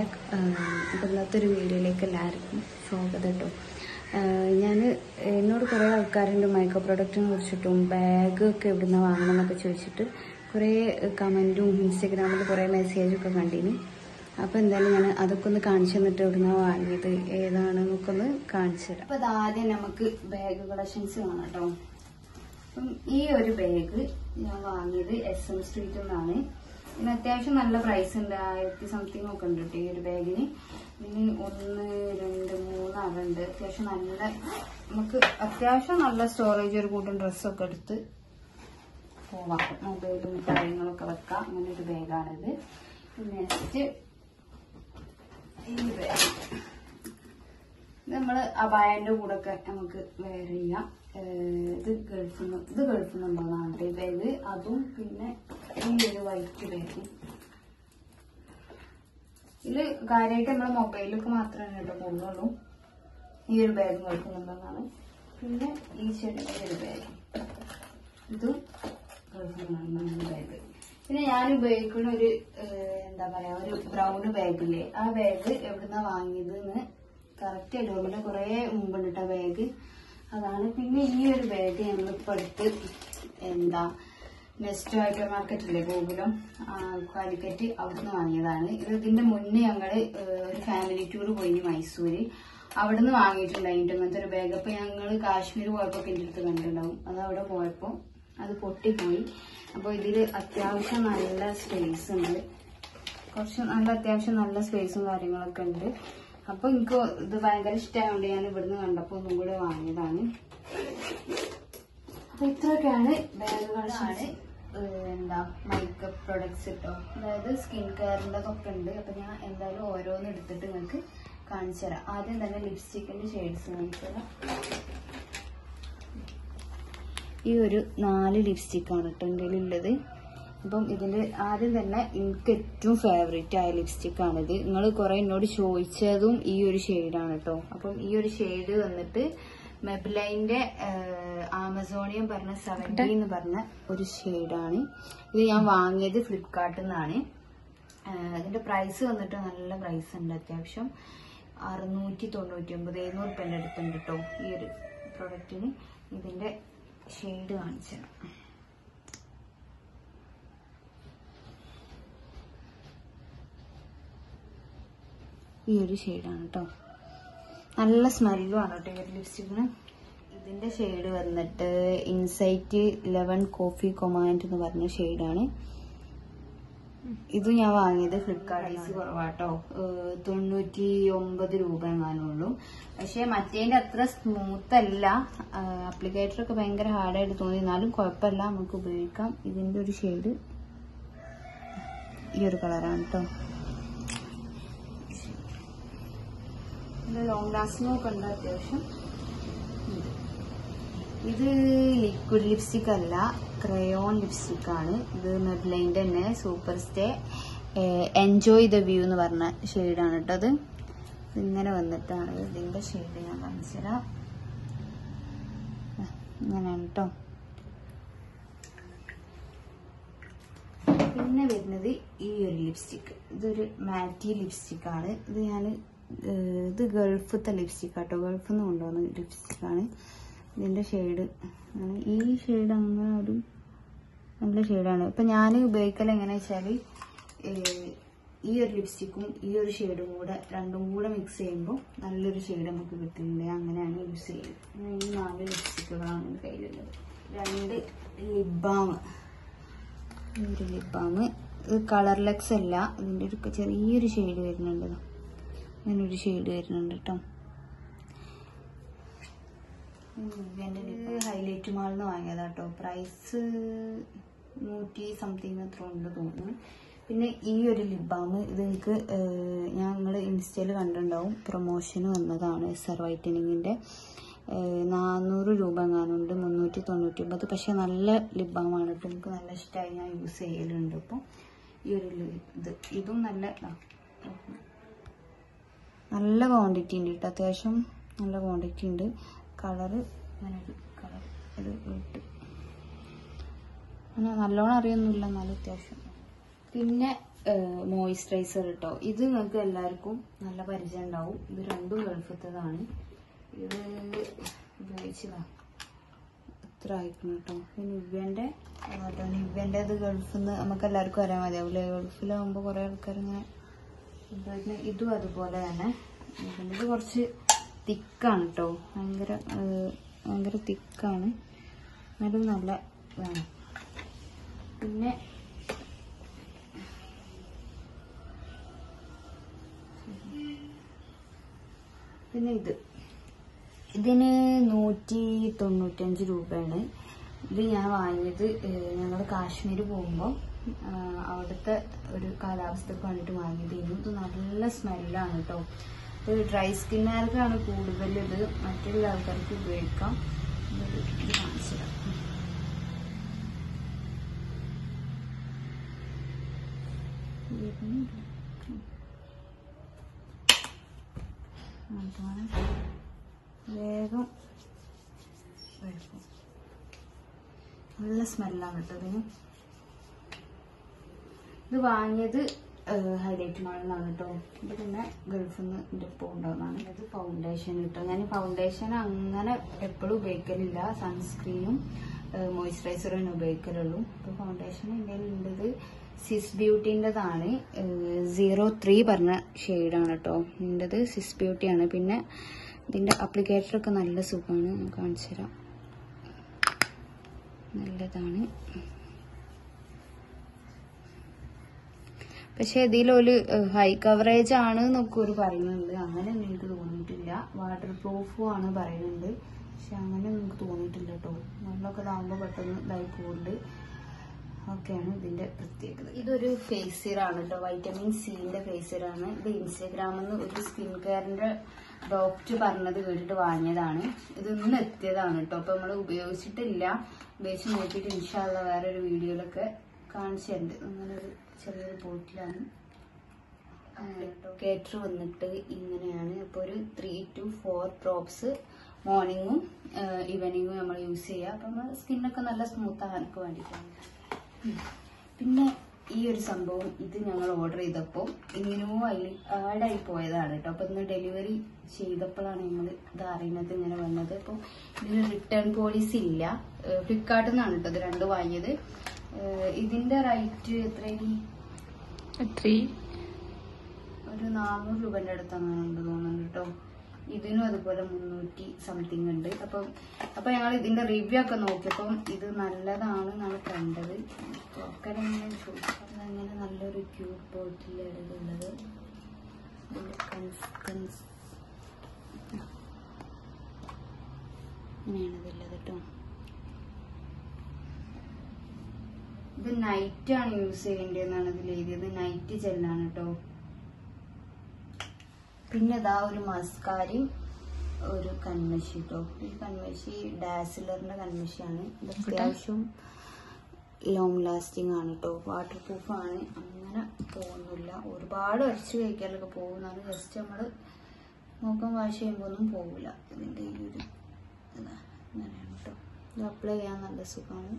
Back അപ്പോൾ ഇന്നത്തെ ഒരു വീഡിയോയിലേക്ക് എല്ലാവർക്കും സ്വാഗതം കേട്ടോ ഞാൻ എന്നോട് കുറേ ആൾക്കാരുണ്ട് മൈക്രോ പ്രൊഡക്റ്റിനെ കുറിച്ചിട്ടും ബാഗൊക്കെ എവിടുന്ന വാങ്ങണം എന്നൊക്കെ ചോദിച്ചിട്ട് കുറേ കമൻറ്റും ഇൻസ്റ്റഗ്രാമിൽ കുറേ മെസ്സേജൊക്കെ കണ്ടിന് അപ്പോൾ എന്തായാലും ഞാൻ അതൊക്കെ ഒന്ന് കാണിച്ചു തന്നിട്ട് എവിടുന്ന വാങ്ങിയത് ഏതാണെന്നൊക്കെ ഒന്ന് കാണിച്ചു തരാം അപ്പോൾ അതാദ്യം നമുക്ക് ബാഗ് കളക്ഷൻസ് കാണാം കേട്ടോ അപ്പം ഈ ഒരു ബാഗ് ഞാൻ വാങ്ങിയത് എസ് എം സ്ട്രീറ്റിൽ നിന്നാണ് ഇതിന് അത്യാവശ്യം നല്ല പ്രൈസ് ഉണ്ട് ആയിരത്തി സംതിങ് ഒക്കെ ഉണ്ട് കേട്ടോ ഈ ഒരു ബാഗിന് ഇതിന് ഒന്ന് രണ്ട് മൂന്ന് അറുണ്ട് അത്യാവശ്യം നല്ല നമുക്ക് അത്യാവശ്യം നല്ല സ്റ്റോറേജ് ഒരു കൂട്ടം ഡ്രസ്സൊക്കെ എടുത്ത് പോവാം മൊബൈലും കാര്യങ്ങളൊക്കെ വെക്കാം അങ്ങനെ ഒരു ബാഗാണിത് പിന്നെ നെക്സ്റ്റ് ഈ ബാഗ് നമ്മൾ അബായന്റെ കൂടെ ഒക്കെ നമുക്ക് വെയർ ചെയ്യാം ഏഹ് ഇത് ഗൾഫിൽ നിന്ന് ഇത് ഗൾഫിൽ നിന്നുള്ളതാണ് കേട്ടോ ഈ ബാഗ് അതും പിന്നെ ഈ ഒരു വൈറ്റ് ബാഗ് ഇതില് കാര്യമായിട്ട് നമ്മളെ മൊബൈലൊക്കെ മാത്രമേ കേട്ടോ കൊള്ളുള്ളൂ ഈ ഒരു ബാഗ് ഗൾഫിൽ നിന്നുള്ളതാണ് പിന്നെ ഈ ചെടിയുടെ ഒരു ബാഗ് ഇതും ഗൾഫിൽ നിന്നുള്ള ബാഗ് പിന്നെ ഞാൻ ഉപയോഗിക്കുന്ന ഒരു ഏഹ്, എന്താ പറയാ ഒരു ബ്രൗൺ ബാഗില്ലേ ആ ബാഗ് എവിടുന്ന വാങ്ങിയതെന്ന് കറക്റ്റ് അല്ല കുറെ മുമ്പുണ്ട് കേട്ടോ ബാഗ് അതാണ് പിന്നെ ഈ ഒരു ബാഗ് ഞങ്ങളിപ്പോ അടുത്ത് എന്താ നെക്സ്റ്റ് ഹൈപ്പർ മാർക്കറ്റില്ലേ ഗോകുലം ആ, കാലിക്കറ്റ് അവിടുന്ന് വാങ്ങിയതാണ് ഇത് ഇതിന്റെ മുന്നേ ഞങ്ങള് ഏഹ്, ഒരു ഫാമിലി ടൂർ പോയി മൈസൂര് അവിടുന്ന് വാങ്ങിയിട്ടുണ്ടായിട്ട് അങ്ങനത്തെ ഒരു ബാഗ് അപ്പൊ ഞങ്ങള് കാശ്മീർ പോയപ്പോ എന്റെ അടുത്ത് കണ്ടിട്ടുണ്ടാവും അത് അവിടെ പോയപ്പോ അത് പൊട്ടിപ്പോയി അപ്പൊ ഇതില് അത്യാവശ്യം നല്ല സ്പേസ് ഉണ്ട് കുറച്ച് നല്ല അത്യാവശ്യം നല്ല സ്പേസും കാര്യങ്ങളൊക്കെ ഉണ്ട് അപ്പൊ എനിക്ക് ഇത് ഭയങ്കര ഇഷ്ടമായതുകൊണ്ട് ഞാൻ ഇവിടുന്ന് കണ്ടപ്പോ ഒന്നും കൂടെ വാങ്ങിയതാണ് അപ്പൊ ഇത്രയൊക്കെയാണ് ബാഗുകളാണ് എന്താ മേക്കപ്പ് പ്രൊഡക്ട്സ് കേട്ടോ അതായത് സ്കിൻ കെയറിൻ്റെ ഒക്കെ ഉണ്ട് അപ്പൊ ഞാൻ എന്തായാലും ഓരോന്ന് എടുത്തിട്ട് നിങ്ങൾക്ക് കാണിച്ചു തരാം ആദ്യം തന്നെ ലിപ്സ്റ്റിക്കിന്റെ ഷെയ്ഡ്സ് കാണിച്ചു തരാം ഈ ഒരു നാല് ലിപ്സ്റ്റിക്കാണ് കേട്ടോ എൻ്റെ ഉള്ളത് അപ്പം ഇതിൽ ആദ്യം തന്നെ എനിക്ക് ഏറ്റവും ഫേവറേറ്റ് ആയ ലിപ്സ്റ്റിക്കാണിത് നിങ്ങൾ കുറെ എന്നോട് ചോദിച്ചതും ഈ ഒരു ഷെയ്ഡാണ് കേട്ടോ അപ്പം ഈ ഒരു ഷെയ്ഡ് വന്നിട്ട് മെബ്ലൈൻ്റെ ആമസോണിയം പറഞ്ഞ സെവൻറ്റി എന്ന് പറഞ്ഞ ഒരു ഷെയ്ഡാണ് ഇത് ഞാൻ വാങ്ങിയത് ഫ്ലിപ്കാർട്ടിൽ നിന്നാണ് ഇതിന്റെ പ്രൈസ് വന്നിട്ട് നല്ല പ്രൈസ് ഉണ്ട് അത്യാവശ്യം അറുന്നൂറ്റി തൊണ്ണൂറ്റി ഒമ്പത് എഴുന്നൂറ് റുപ്യൻ്റെ അടുത്തുണ്ട് കേട്ടോ ഈ ഒരു പ്രൊഡക്റ്റിന് ഇതിന്റെ ഷെയ്ഡ് കാണിച്ചു തരാം ഈ ഒരു ഷെയ്ഡാണ് കേട്ടോ നല്ല സ്മെല്ലും ആണ് കേട്ടോ ഈ ഒരു ലിപ്സ്റ്റിക്കിന് ഇതിന്റെ ഷെയ്ഡ് വന്നിട്ട് ഇൻസൈറ്റ് ലെവൻ കോഫി കൊമാൻഡ് എന്ന് പറഞ്ഞ ഷെയ്ഡാണ് ഇത് ഞാൻ വാങ്ങിയത് ഫ്ലിപ്കാർട്ടിൽ കുറവാട്ടോ ഏഹ് തൊണ്ണൂറ്റി ഒമ്പത് രൂപ എങ്ങാനുള്ളൂ പക്ഷെ മറ്റേന്റെ അത്ര സ്മൂത്ത് അല്ല അപ്ലിക്കേറ്റർ ഒക്കെ ഭയങ്കര ഹാർഡായിട്ട് തോന്നി എന്നാലും കുഴപ്പമില്ല നമുക്ക് ഉപയോഗിക്കാം ഇതിന്റെ ഒരു ഷെയ്ഡ് ഈ ഒരു കളറാണ് കേട്ടോ ഇത് ലോങ് ലാസ്റ്റിംഗ് ഒക്കെ ഉണ്ട് അത്യാവശ്യം ഇത്. ഇത് ലിക്വിഡ് ലിപ്സ്റ്റിക് അല്ല ക്രയോൺ ലിപ്സ്റ്റിക് ആണ് ഇത് മെബ്ലൈൻ്റെ തന്നെ super stay enjoy the view എന്ന് പറഞ്ഞ ഷെയ്ഡാണ് കേട്ടോ അത് ഇങ്ങനെ വന്നിട്ടാണ് ഇതിന്റെ ഷെയ്ഡ് ഞാൻ കാണിച്ചു തരാം ആ, ഇങ്ങനെയാണ് കേട്ടോ പിന്നെ വരുന്നത് ഈ ഒരു ലിപ്സ്റ്റിക് ഇതൊരു മാറ്റി ലിപ്സ്റ്റിക് ആണ് ഇത് ഞാൻ ഇത് ഗൾഫത്തെ ലിപ്സ്റ്റിക് ആട്ടോ ഗൾഫിൽ നിന്ന് കൊണ്ടുവന്ന ലിപ്സ്റ്റിക് ആണ് ഇതിന്റെ ഷെയ്ഡ് ഈ ഷെയ്ഡ് അങ്ങനെ ഒരു നല്ല ഷെയ്ഡാണ് ഇപ്പൊ ഞാൻ ഉപയോഗിക്കൽ എങ്ങനെയാ വെച്ചാല് ഏഹ്, ഈ ഒരു ലിപ്സ്റ്റിക്കും ഈ ഒരു ഷെയ്ഡും കൂടെ രണ്ടും കൂടെ മിക്സ് ചെയ്യുമ്പോൾ നല്ലൊരു ഷെയ്ഡ് നമുക്ക് കിട്ടുന്നുണ്ട് അങ്ങനെയാണ് യൂസ് ചെയ്യുന്നത് ഈ നാല് ലിപ്സ്റ്റിക്കുകളാണ് എൻ്റെ കയ്യിലുള്ളത് രണ്ട് ലിപ് ബാം ഈ ഒരു ലിപ് ബാം ഇത് കളർലെക്സ് അല്ല ഇതിന്റെ ഒരു ചെറിയൊരു ഷെയ്ഡ് വരുന്നുണ്ട് ദാ. ഇങ്ങനെ ഒരു ഷെയ്ഡ് വരുന്നുണ്ട് കേട്ടോ ഹൈലൈറ്റ് മാളിൽ നിന്ന് വാങ്ങിയതാ കേട്ടോ പ്രൈസ് നൂറ്റി സംതിങ് അത്ര ഉണ്ട് തോന്നുന്നു പിന്നെ ഈ ഒരു ലിപ് ബാം ഇത് എനിക്ക് ഞങ്ങൾ ഇൻസ്റ്റയിൽ കണ്ടിട്ടുണ്ടാവും പ്രൊമോഷന് വന്നതാണ് എസ് വൈറ്റനിങ്ങിൻ്റെ നാനൂറ് രൂപ എങ്ങാനുണ്ട് മുന്നൂറ്റി തൊണ്ണൂറ്റി ഒമ്പത് പക്ഷെ നല്ല ലിപ് ബാമാണ് കേട്ടോ എനിക്ക് നല്ല ഇഷ്ടമായി ഞാൻ യൂസ് ചെയ്യലുണ്ട് ഇപ്പോൾ ഈ ഒരു lip- ഇത് ഇതും നല്ല ആ, നല്ല ക്വാണ്ടിറ്റി ഉണ്ട് കേട്ടോ അത്യാവശ്യം നല്ല ക്വാണ്ടിറ്റി ഉണ്ട് കളറ് അങ്ങനെ ഒരു കളർ ഇത് ഇട്ട് അങ്ങനെ നല്ലോണം അറിയൊന്നുമില്ല എന്നാലും അത്യാവശ്യം പിന്നെ മോയിസ്ചറൈസർ കേട്ടോ ഇത് നിങ്ങൾക്ക് എല്ലാവർക്കും നല്ല പരിചയം ഉണ്ടാവും ഇത് രണ്ടും ഗൾഫത്തതാണ് ഇത് ഉപയോഗിച്ചതാ ഇത്ര അയക്കണം കേട്ടോ നിവ്യന്റെ കേട്ടോ നിവ്യന്റെ ഇത് ഗൾഫിൽ നിന്ന് നമുക്ക് എല്ലാവർക്കും അറിയാൻ മതിയാവില്ലേ ഗൾഫിലാവുമ്പോൾ കുറേ ആൾക്കാർ ഇങ്ങനെ ഉപയോഗിക്കുന്ന ഇതും അതുപോലെ തന്നെ ഇതിൻ്റെ ഇത് കുറച്ച് തിക്കാണ് കേട്ടോ ഭയങ്കര ഏഹ്, ഭയങ്കര തിക്കാണ് എന്നാലും നല്ല ഇതാണ് പിന്നെ പിന്നെ ഇത് ഇതിന് നൂറ്റി തൊണ്ണൂറ്റഞ്ച് രൂപയാണ് ഇത് ഞാൻ വാങ്ങിയത് ഞങ്ങൾ കാശ്മീർ പോകുമ്പോൾ അവിടുത്തെ ഒരു കാലാവസ്ഥക്ക് വേണ്ടിയിട്ട് വാങ്ങിയതായിരുന്നു ഇത് നല്ല സ്മെല്ലാണ് കേട്ടോ ഇത് ഡ്രൈ സ്കിന്നുകാർക്കാണ് കൂടുതൽ ഇത് മറ്റുള്ള ആൾക്കാർക്ക് ഉപയോഗിക്കാം ഇത് ഇത് കാണിച്ചു തരാം വരുന്നില്ല. അതാണ് വേഗം വെളുക്കും നല്ല സ്മെല്ലാണ് കേട്ടോ ഇതിന് ഇത് വാങ്ങിയത് ഹൈലൈറ്റ് മാളിന്നാണ് കേട്ടോ ഇത് പിന്നെ ഗൾഫിൽ നിന്ന് എൻ്റെ ഇപ്പോൾ ഉണ്ടാകുന്നതാണ് ഇത് ഫൗണ്ടേഷൻ കേട്ടോ ഞാൻ ഫൗണ്ടേഷൻ അങ്ങനെ എപ്പോഴും ഉപയോഗിക്കലില്ല സൺസ്ക്രീനും മോയ്സ്ചറൈസറും ഉപയോഗിക്കലുള്ളൂ ഇപ്പോൾ ഫൗണ്ടേഷൻ എൻ്റെ ഉള്ളത് സിസ് ബ്യൂട്ടീൻ്റെതാണ് സീറോ ത്രീ പറഞ്ഞ ഷെയ്ഡാണ് കേട്ടോ എൻ്റെത് സിസ് ബ്യൂട്ടിയാണ് പിന്നെ ഇതിൻ്റെ അപ്ലിക്കേറ്ററൊക്കെ നല്ല സുഖമാണ് ഞാൻ കാണിച്ചു തരാം നല്ലതാണ് പക്ഷെ ഇതിലൊരു ഹൈ കവറേജ് ആണ് എന്നൊക്കെ ഒരു പറയുന്നുണ്ട് അങ്ങനെ ഒന്നും എനിക്ക് തോന്നിയിട്ടില്ല വാട്ടർ പ്രൂഫും ആണ് പറയുന്നുണ്ട് പക്ഷെ അങ്ങനെ ഒന്നും എനിക്ക് തോന്നിയിട്ടില്ല കേട്ടോ വെള്ളമൊക്കെ ഇതാകുമ്പോൾ പെട്ടെന്ന് ഇതായി പോകുന്നുണ്ട് ഒക്കെയാണ് ഇതിന്റെ പ്രത്യേകത ഇതൊരു ഫേസ് സീറാണ് കേട്ടോ വൈറ്റമിൻ സിന്റെ ഫേസ് സീറാണ് ഇത് ഇൻസ്റ്റാഗ്രാമിൽ നിന്ന് ഒരു സ്കിൻ കെയറിന്റെ ഡോക്ടർ പറഞ്ഞത് കേട്ടിട്ട് വാങ്ങിയതാണ് ഇത് ഇന്ന് എത്തിയതാണ് കേട്ടോ അപ്പൊ നമ്മൾ ഉപയോഗിച്ചിട്ടില്ല ഉപയോഗിച്ച് നോക്കിയിട്ട് ഇൻഷാല്ല വേറെ ഒരു വീഡിയോയിലൊക്കെ കാണിച്ചു തരുന്നുണ്ട് അങ്ങനെ ഒരു ചെറിയൊരു ബോട്ടിലാണ് കേറ്റർ വന്നിട്ട് ഇങ്ങനെയാണ് അപ്പോൾ ഒരു ത്രീ ടു ഫോർ ഡ്രോപ്സ് മോർണിംഗും ഈവനിങ്ങും നമ്മൾ യൂസ് ചെയ്യുക അപ്പം നമ്മൾ സ്കിന്നൊക്കെ നല്ല സ്മൂത്ത് ആകാനൊക്കെ വേണ്ടിയിട്ടാണ് ഉം. പിന്നെ ഈ ഒരു സംഭവം ഇത് ഞങ്ങൾ ഓർഡർ ചെയ്തപ്പോൾ ഇങ്ങനെയോ അതിൽ ആഡായി പോയതാണ് കേട്ടോ അപ്പം ഇന്ന് ഡെലിവറി ചെയ്തപ്പോഴാണ് ഞങ്ങൾ ഇത് അറിയുന്നത് ഇങ്ങനെ വന്നത് അപ്പം ഇതിന് റിട്ടേൺ പോളിസി ഇല്ല ഫ്ലിപ്കാർട്ടിൽ നിന്നാണ് കേട്ടോ ഇത് രണ്ട് വാങ്ങിയത് ഏഹ് ഇതിന്റെ റേറ്റ് എത്രയാണ് എത്രയും ഒരു നാനൂറ് രൂപന്റെ അടുത്ത് അങ്ങനെ ഉണ്ട് തോന്നുന്നുണ്ട് കേട്ടോ ഇതിനും അതുപോലെ മുന്നൂറ്റി സംതിങ് ഉണ്ട് അപ്പം അപ്പൊ ഞങ്ങൾ ഇതിന്റെ റിവ്യൂ ഒക്കെ നോക്കിയപ്പം ഇത് നല്ലതാണ് എന്നാണ് കണ്ടത് ഒക്കെ അങ്ങനെ ചോദിച്ചത് അങ്ങനെ നല്ലൊരു ക്യൂട്ട് ബോട്ടിലാണ് ഇതുള്ളത് ഇതിന്റെ കൺസ് ഇങ്ങനെയാണ് ഇതുള്ളത് കേട്ടോ ഇത് നൈറ്റ് ആണ് യൂസ് ചെയ്യേണ്ടതെന്നാണ് ഇതിൽ എഴുതിയത് നൈറ്റ് ജെല്ലാണ് കേട്ടോ പിന്നെ ഇതാ ഒരു മസ്കാരയും ഒരു കൺമഷി കേട്ടോ ഈ കൺമഷി ഡാസിലറിന്റെ കൺമഷിയാണ് ഇത് അത്യാവശ്യം ലോങ് ലാസ്റ്റിംഗ് ആണ് കേട്ടോ വാട്ടർ പ്രൂഫ് ആണ് അങ്ങനെ പോകുന്നില്ല ഒരുപാട് ഉരച്ച് കഴിക്കാനൊക്കെ പോകുന്നതാണ് ജസ്റ്റ് നമ്മൾ മുഖം വാഷ് ചെയ്യുമ്പോൾ ഒന്നും പോകില്ല ഇതിന്റെ ഈ ഒരു ഇതാ ഇങ്ങനെയാണ് കേട്ടോ ഇത് അപ്ലൈ ചെയ്യാൻ നല്ല സുഖമാണ്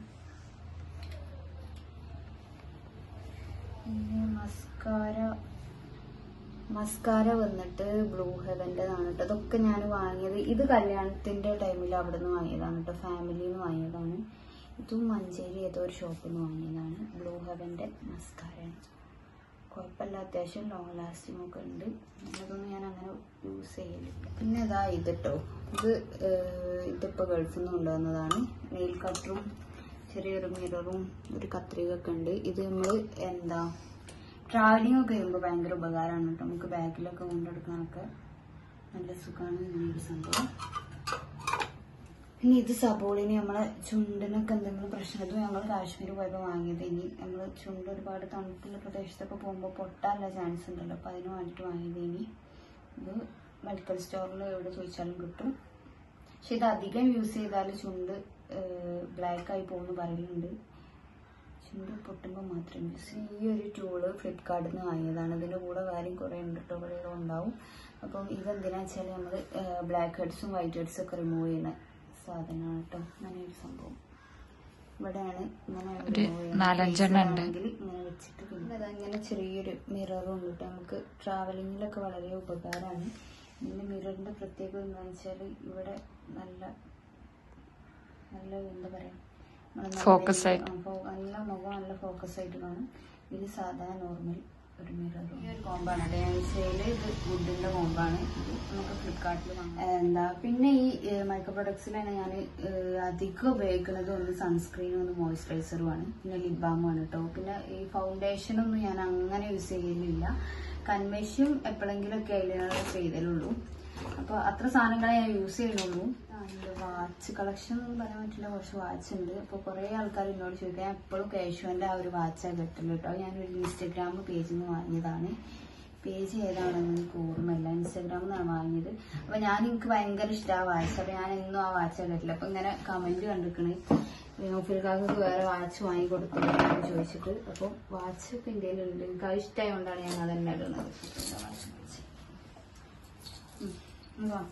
പിന്നെ മസ്കാര മസ്കാര വന്നിട്ട് ബ്ലൂ ഹെവൻ്റെതാണ് കേട്ടോ ഇതൊക്കെ ഞാൻ വാങ്ങിയത് ഇത് കല്യാണത്തിന്റെ ടൈമിൽ അവിടെ നിന്ന് വാങ്ങിയതാണ് കേട്ടോ ഫാമിലിയിൽ നിന്ന് വാങ്ങിയതാണ് ഇതും മഞ്ചേരി ഏതോ ഒരു ഷോപ്പിൽ നിന്ന് വാങ്ങിയതാണ് ബ്ലൂ ഹെവൻ്റെ മസ്കാരയാണ് കുഴപ്പമില്ല അത്യാവശ്യം ലോങ് ലാസ്റ്റിംഗ് ഒക്കെ ഉണ്ട് അതൊന്നും ഞാൻ അങ്ങനെ യൂസ് ചെയ്യലില്ല പിന്നെ ഇതാ ഇത് കേട്ടോ ഇത് ഏഹ്, ഇതിപ്പോ ഗൾഫിൽ നിന്ന് കൊണ്ടുവന്നതാണ് നെയിൽ കട്ടറും ചെറിയൊരു മിററും ഒരു കത്രിക ഒക്കെ ഉണ്ട് ഇത് നമ്മൾ എന്താ ട്രാവലിംഗ് ഒക്കെ ചെയ്യുമ്പോൾ ഭയങ്കര ഉപകാരമാണ് കേട്ടോ നമുക്ക് ബാഗിലൊക്കെ കൊണ്ടെടുക്കാനൊക്കെ നല്ല സുഖമാണ് ഇങ്ങനൊരു സംഭവം പിന്നെ ഇത് സബോളിന് നമ്മളെ ചുണ്ടിനൊക്കെ എന്തെങ്കിലും പ്രശ്നം ഇത് ഞങ്ങൾ കാശ്മീർ പോയപ്പോൾ വാങ്ങിയത് ഇനി നമ്മൾ ചുണ്ട് ഒരുപാട് തണുപ്പുള്ള പ്രദേശത്തൊക്കെ പോകുമ്പോൾ പൊട്ടാനുള്ള ചാൻസ് ഉണ്ടല്ലോ അപ്പോൾ അതിന് വേണ്ടിയിട്ട് വാങ്ങിയത് ഇനി ഇത് മെഡിക്കൽ സ്റ്റോറിൽ എവിടെ ചോദിച്ചാലും കിട്ടും പക്ഷെ ഇത് അധികം യൂസ് ചെയ്താൽ ചുണ്ട് ബ്ലാക്ക് ആയി പോകുമെന്ന് പറയുന്നുണ്ട് ചുണ്ട് പൊട്ടുമ്പോൾ മാത്രം യൂസ് ചെയ്യും ഈ ഒരു ടൂള് ഫ്ലിപ്കാർട്ടിൽ നിന്ന് വാങ്ങിയതാണ് ഇതിൻ്റെ കൂടെ വേറെയും കുറേ ഉണ്ട് കേട്ടോ ഇവിടെ ഉണ്ടാവും അപ്പം ഇതെന്തിനാ വെച്ചാൽ നമ്മൾ ബ്ലാക്ക് ഹെഡ്സും വൈറ്റ് ഹെഡ്സും ഒക്കെ റിമൂവ് ചെയ്യുന്ന സാധനമാണ് കേട്ടോ അങ്ങനെ ഒരു സംഭവം ഇവിടെയാണ് ഇങ്ങനെ ഒരു ഒരു നാലഞ്ചെണ്ണം ഉണ്ട്. ആണെങ്കിൽ ഇങ്ങനെ വെച്ചിട്ട് പിന്നെ അതാ ഇങ്ങനെ ചെറിയൊരു മിററും ഉണ്ട് കേട്ടോ നമുക്ക് ട്രാവലിങ്ങിലൊക്കെ വളരെ ഉപകാരമാണ് ഇതിന്റെ മിററിന്റെ പ്രത്യേകത എന്താണെന്ന് വെച്ചാൽ ഇവിടെ നല്ല നല്ല എന്താ പറയാ നമ്മള് നല്ല Focus വലിയ- ആയിട്ട്. ആ, ഫോ- നല്ല മുഖം നല്ല ഫോക്കസ് ആയിട്ട് കാണും ഇത് സാധാ നോർമൽ ഒരു മിററും ഈ ഒരു കോമ്പാണ് കേട്ടോ ഞാൻ ചെയ്യല് ഇത് വുഡിന്റെ കോമ്പാണ് ഇത് നമുക്ക് ഫ്ലിപ്കാർട്ടിൽ വാങ്ങാം എന്താ പിന്നെ ഈ മൈക്രോ പ്രൊഡക്ട്സിലാണ് ഞാൻ അധികം ഉപയോഗിക്കുന്നത് ഒന്ന് സൺസ്ക്രീനും ഒന്ന് മോയ്സ്ചറൈസറുമാണ് പിന്നെ ലിപ് ബാമുമാണ് കേട്ടോ പിന്നെ ഈ ഫൗണ്ടേഷനൊന്നും ഞാൻ അങ്ങനെ യൂസ് ചെയ്യലില്ല കൺവേഷും എപ്പോഴെങ്കിലുമൊക്കെ അതിൽ ചെയ്തലുള്ളൂ അപ്പൊ അത്ര സാധനങ്ങളെ ഞാൻ യൂസ് ചെയ്യുന്നുള്ളൂ വാച്ച് കളക്ഷൻ ഒന്നും പറയാൻ പറ്റില്ല കുറച്ച് വാച്ച് ഉണ്ട് അപ്പൊ കുറെ ആൾക്കാർ എന്നോട് ചോദിക്കാൻ ഞാൻ എപ്പോഴും കേശുവിന്റെ ആ ഒരു വാച്ചാണ് കെട്ടല് കേട്ടോ ഞാൻ ഒരു ഇൻസ്റ്റഗ്രാം പേജിൽ നിന്ന് വാങ്ങിയതാണ് പേജ് ഏതാണെന്ന് എനിക്ക് ഓർമ്മയില്ല ഇൻസ്റ്റാഗ്രാമിൽ നിന്നാണ് വാങ്ങിയത് അപ്പൊ ഞാൻ എനിക്ക് ഭയങ്കര ഇഷ്ടമാണ് ആ വാച്ച് അപ്പൊ ഞാൻ എന്നും ആ വാച്ചാണ് കെട്ടില്ല അപ്പൊ ഇങ്ങനെ കമന്റ് കണ്ടിക്കണ് ഫിൽക്കാർക്ക് വേറെ വാച്ച് വാങ്ങി കൊടുത്തില്ലെന്ന് ചോദിച്ചിട്ട് അപ്പൊ വാച്ച് ഇപ്പൊ ഇന്ത്യയിലുണ്ട് എനിക്ക് അത് ഇഷ്ടമായതുകൊണ്ടാണ് ഞാൻ അതന്നെ ഇടുന്നത് എന്താ വാച്ച് വാച്ച് ഉം. ഇങ്ങ് വാ.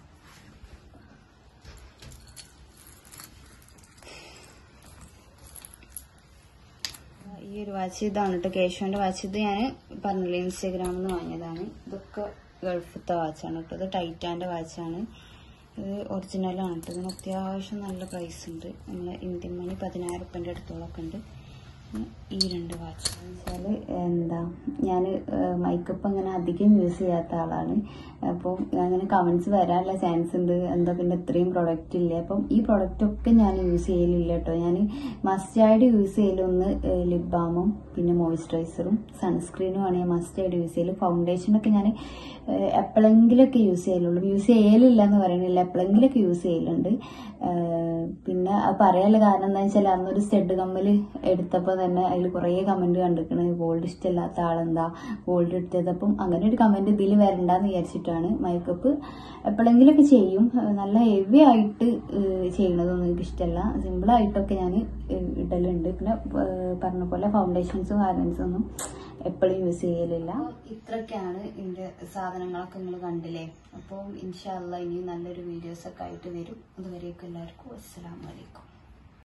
ഈ ഒരു വാച്ച് ഇതാണ് കേട്ടോ കേശുവിന്റെ വാച്ച് ഇത് ഞാൻ പറഞ്ഞില്ലേ ഇൻസ്റ്റാഗ്രാമിൽ നിന്ന് വാങ്ങിയതാണ് ഇതൊക്കെ ഗൾഫത്തെ വാച്ചാണ് കേട്ടോ ഇത് ടൈറ്റാന്റെ വാച്ചാണ് ഇത് ഒറിജിനലാണ് കേട്ടോ ഇതിന് അത്യാവശ്യം നല്ല പ്രൈസ് ഉണ്ട് നമ്മളെ ഇന്ത്യൻ മണി പതിനായിരം റുപ്യൻ്റെ അടുത്തോളൊക്കെ ഉണ്ട് പിന്നെ ഈ രണ്ട് വാച്ച് വെച്ചാൽ എന്താ ഞാൻ മൈക്കപ്പ് അങ്ങനെ അധികം യൂസ് ചെയ്യാത്ത ആളാണ് അപ്പം അങ്ങനെ കമൻസ് വരാനുള്ള ചാൻസ് ഉണ്ട് എന്താ പിന്നെ ഇത്രയും പ്രൊഡക്റ്റ് ഇല്ല അപ്പം ഈ പ്രൊഡക്റ്റ് ഒക്കെ ഞാൻ യൂസ് ചെയ്യലില്ല കേട്ടോ ഞാൻ മസ്റ്റായിട്ട് യൂസ് ചെയ്യലൊന്ന് ലിപ് ബാമും പിന്നെ മോയ്സ്ചറൈസറും സൺസ്ക്രീനുമാണ് ഞാൻ മസ്റ്റായിട്ട് യൂസ് ചെയ്യല് ഫൗണ്ടേഷനൊക്കെ ഞാൻ എപ്പോഴെങ്കിലൊക്കെ യൂസ് ചെയ്യലുള്ളൂ യൂസ് ചെയ്യലില്ല എന്ന് പറയണില്ല എപ്പോഴെങ്കിലൊക്കെ യൂസ് ചെയ്യലുണ്ട് ഏഹ് പിന്നെ അത് പറയാനുള്ള കാരണം എന്താ വെച്ചാൽ അന്നൊരു സ്റ്റഡ് കമ്മൽ എടുത്തപ്പോൾ തന്നെ അതിൽ കുറേ കമന്റ് കണ്ടിരിക്കണ് ഗോൾഡ് ഇഷ്ടമില്ലാത്ത ആളെന്താ ഗോൾഡ് എടുത്തത് അപ്പം അങ്ങനെ ഒരു കമന്റ് ഇതിൽ വരണ്ടെന്ന് വിചാരിച്ചിട്ടാണ് മേക്കപ്പ് എപ്പോഴെങ്കിലൊക്കെ ചെയ്യും ഏഹ് നല്ല ഹെവി ആയിട്ട് ഏഹ് ചെയ്യണതൊന്നും എനിക്ക് ഇഷ്ടമല്ല സിമ്പിൾ ആയിട്ടൊക്കെ ഞാൻ ഇടലുണ്ട് പിന്നെ ഏഹ് പറഞ്ഞ പോലെ ഫൗണ്ടേഷൻസും ഗാർമെന്റ്സും ഒന്നും എപ്പോഴും യൂസ് ചെയ്യലില്ല ഇത്രയൊക്കെയാണ് ഇതിന്റെ സാധനങ്ങളൊക്കെ നിങ്ങൾ കണ്ടില്ലേ അപ്പം ഇൻഷാല്ല ഇനി നല്ലൊരു വീഡിയോസ് ഒക്കെ ആയിട്ട് വരും അതുവരെയൊക്കെ എല്ലാവർക്കും അസ്സലാമലൈക്കും